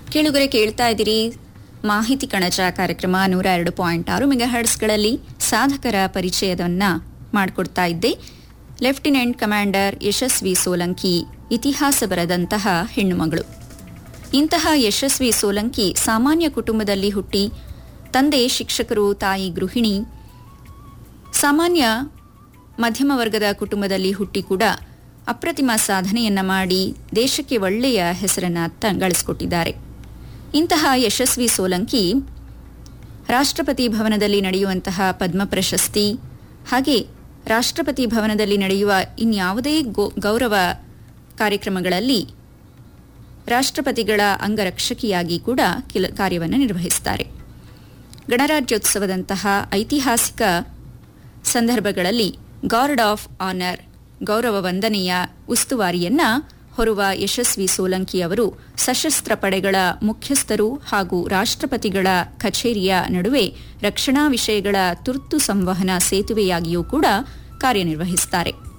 ಕೇಳುಗರೆ ಕೇಳ್ತಾ ಇದ್ದೀರಿ ಮಾಹಿತಿ ಕಣಜ ಕಾರ್ಯಕ್ರಮ ನೂರ ಎರಡು ಪಾಯಿಂಟ್ ಆರು ಮೆಗಾಹರ್ಟ್ಸ್ಗಳಲ್ಲಿ ಸಾಧಕರ ಪರಿಚಯದನ್ನ ಮಾಡಿಕೊಡ್ತಾ ಇದ್ದೆ ಲೆಫ್ಟಿನೆಂಟ್ ಕಮಾಂಡರ್ ಯಶಸ್ವಿ ಸೋಲಂಕಿ ಇತಿಹಾಸ ಬರೆದಂತಹ ಹೆಣ್ಣುಮಗಳು ಇಂತಹ ಯಶಸ್ವಿ ಸೋಲಂಕಿ ಸಾಮಾನ್ಯ ಕುಟುಂಬದಲ್ಲಿ ಹುಟ್ಟಿ ತಂದೆ ಶಿಕ್ಷಕರು ತಾಯಿ ಗೃಹಿಣಿ ಸಾಮಾನ್ಯ ಮಧ್ಯಮ ವರ್ಗದ ಕುಟುಂಬದಲ್ಲಿ ಹುಟ್ಟಿ ಕೂಡ ಅಪ್ರತಿಮ ಸಾಧನೆಯನ್ನ ಮಾಡಿ ದೇಶಕ್ಕೆ ಒಳ್ಳೆಯ ಹೆಸರನ್ನ ತ- ಗಳಿಸಿಕೊಟ್ಟಿದ್ದಾರೆ ಇಂತಹ ಯಶಸ್ವಿ ಸೋಲಂಕಿ ರಾಷ್ಟ್ರಪತಿ ಭವನದಲ್ಲಿ ನಡೆಯುವಂತಹ ಪದ್ಮ ಪ್ರಶಸ್ತಿ ಹಾಗೆ ರಾಷ್ಟ್ರಪತಿ ಭವನದಲ್ಲಿ ನಡೆಯುವ ಇನ್ಯಾವುದೇ ಗೋ- ಗೌರವ ಕಾರ್ಯಕ್ರಮಗಳಲ್ಲಿ ರಾಷ್ಟ್ರಪತಿಗಳ ಅಂಗರಕ್ಷಕಿಯಾಗಿ ಕೂಡ ಕೆಲ ಕಾರ್ಯವನ್ನು ನಿರ್ವಹಿಸುತ್ತಾರೆ ಗಣರಾಜ್ಯೋತ್ಸವದಂತಹ ಐತಿಹಾಸಿಕ ಸಂದರ್ಭಗಳಲ್ಲಿ ಗಾರ್ಡ್ ಆಫ್ ಆನರ್ ಗೌರವ ವಂದನೆಯ ಉಸ್ತುವಾರಿಯನ್ನ ಹೊರುವ ಯಶಸ್ವಿ ಸೋಲಂಕಿ ಅವರು ಸಶಸ್ತ್ರ ಪಡೆಗಳ ಮುಖ್ಯಸ್ಥರು ಹಾಗೂ ರಾಷ್ಟ್ರಪತಿಗಳ ಕಚೇರಿಯ ನಡುವೆ ರಕ್ಷಣಾ ವಿಷಯಗಳ ತುರ್ತು ಸಂವಹನ ಸೇತುವೆಯಾಗಿಯೂ ಕೂಡ ಕಾರ್ಯನಿರ್ವಹಿಸುತ್ತಾರೆ